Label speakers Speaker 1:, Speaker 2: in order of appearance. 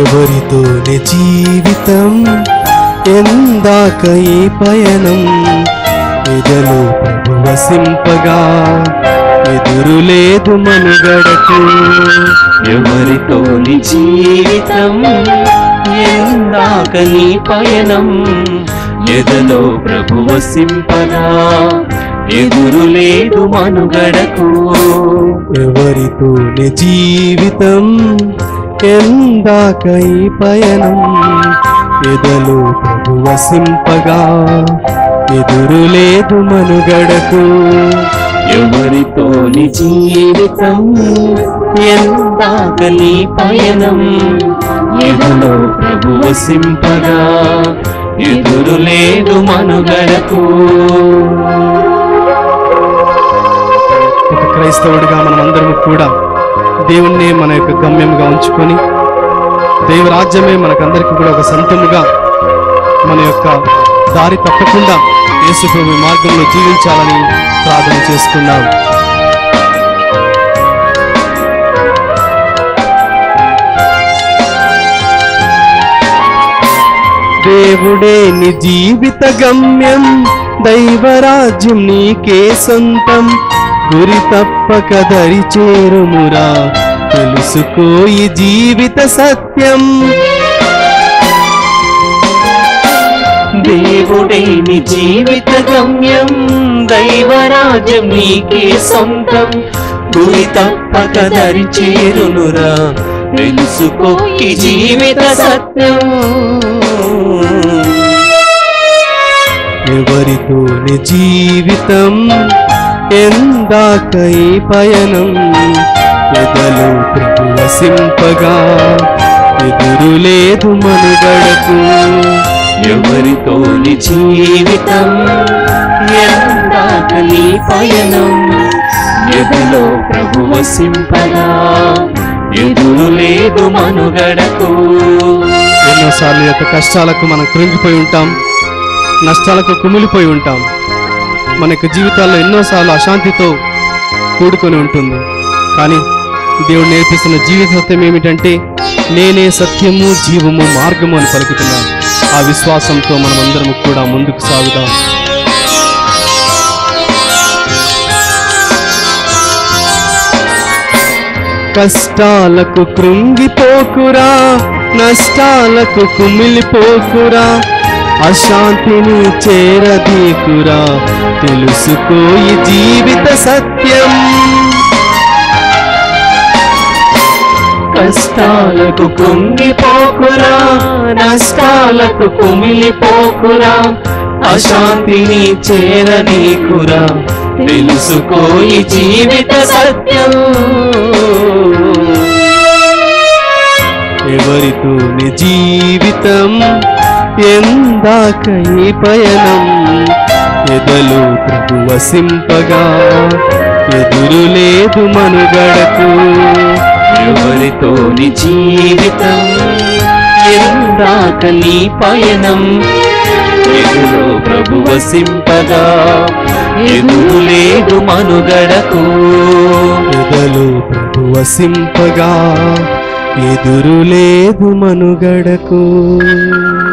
Speaker 1: ఎవరితోనే జీవితం ఎందాక ఈ పయనం ఎదలో ప్రభు వసింపగా ఎదురు లేదు మనుగడకు
Speaker 2: ఎవరితోని జీవితం ఎందాక నీ పయనం ఎదలో ప్రభు వసింపగా ఎదురు లేదు మనుగడకు
Speaker 1: ఎవరితోనే జీవితం ఎందాక ఈ పయనం ఎదలో ప్రభు వసింపగా ఎదురు లేదు మనుగడకు
Speaker 2: ఎవరితోని జీవితం ఎందాక నీ పయనం ఎదలో ప్రభు వసింపగా ఎదురు లేదు మనుగడకు
Speaker 1: ఒక క్రైస్తవుడిగా మనం అందరం కూడా దేవుణ్ణి మన యొక్క గమ్యముగా ఉంచుకొని దైవరాజ్యమే మనకందరికీ కూడా ఒక సంతముగా మన యొక్క దారి తప్పకుండా యేసుప్రభు మార్గంలో జీవించాలని ప్రార్థన చేసుకున్నాం దేవుడే నీ జీవిత గమ్యం దైవరాజ్యం నీకే సొంతం గురి తప్పక దరి చేరుమురా తెలుసుకో ఈ జీవిత సత్యం
Speaker 2: దేవుడే నీ జీవిత గమ్యం దైవరాజ్యం నీకే సొంతం గురి తప్పక దరి చేరునురా తెలుసుకో ఈ జీవిత సత్యం
Speaker 1: ఎవరితోని జీవితం ఎందాక ఈ పయనం ఎదలో ప్రభు వసింపగా ఎదురు లేదు మనుగడకు
Speaker 2: ఎవరితోని జీవితం ఎందాక నీ పయనం ఎదులో ప్రభు వసింపగా ఎదురు లేదు మనుగడకు
Speaker 1: ఎన్నోసార్లు ఈ యొక్క కష్టాలకు మనం కృంగిపోయి ఉంటాం నష్టాలకు కుమిలిపోయి ఉంటాం మన యొక్క జీవితాల్లో ఎన్నోసార్లు అశాంతితో కూడుకొని ఉంటుంది కానీ దేవుడు నేర్పిస్తున్న జీవిత సత్యం ఏమిటంటే నేనే సత్యము జీవము మార్గము అని పలుకుతున్నాను ఆ విశ్వాసంతో మనం అందరం కూడా ముందుకు సాగుదాం కష్టాలకు కృంగిపోకురా నష్టాలకు కుమిలిపోకురా అశాంతిని చేరదీకురా తెలుసుకో ఈ జీవిత సత్యం
Speaker 2: కష్టాలకు కుంగిపోకురా నష్టాలకు కుమిలిపోకురా అశాంతిని చేరనీకురా తెలుసుకో ఈ జీవిత సత్యం
Speaker 1: ఎవరితో నీ జీవితం ఎందాక ఈ పయనం ఎదలో ప్రభు వసింపగా ఎదురు లేదు మనుగడకు
Speaker 2: ఎవరితో నీ జీవితం ఎందాక నీ పయనం ఎదులో ప్రభు వసింపగా ఎదురు లేదు మనుగడకు
Speaker 1: ఎదలో ప్రభు వసింపగా ఎదురు లేదు మనుగడకు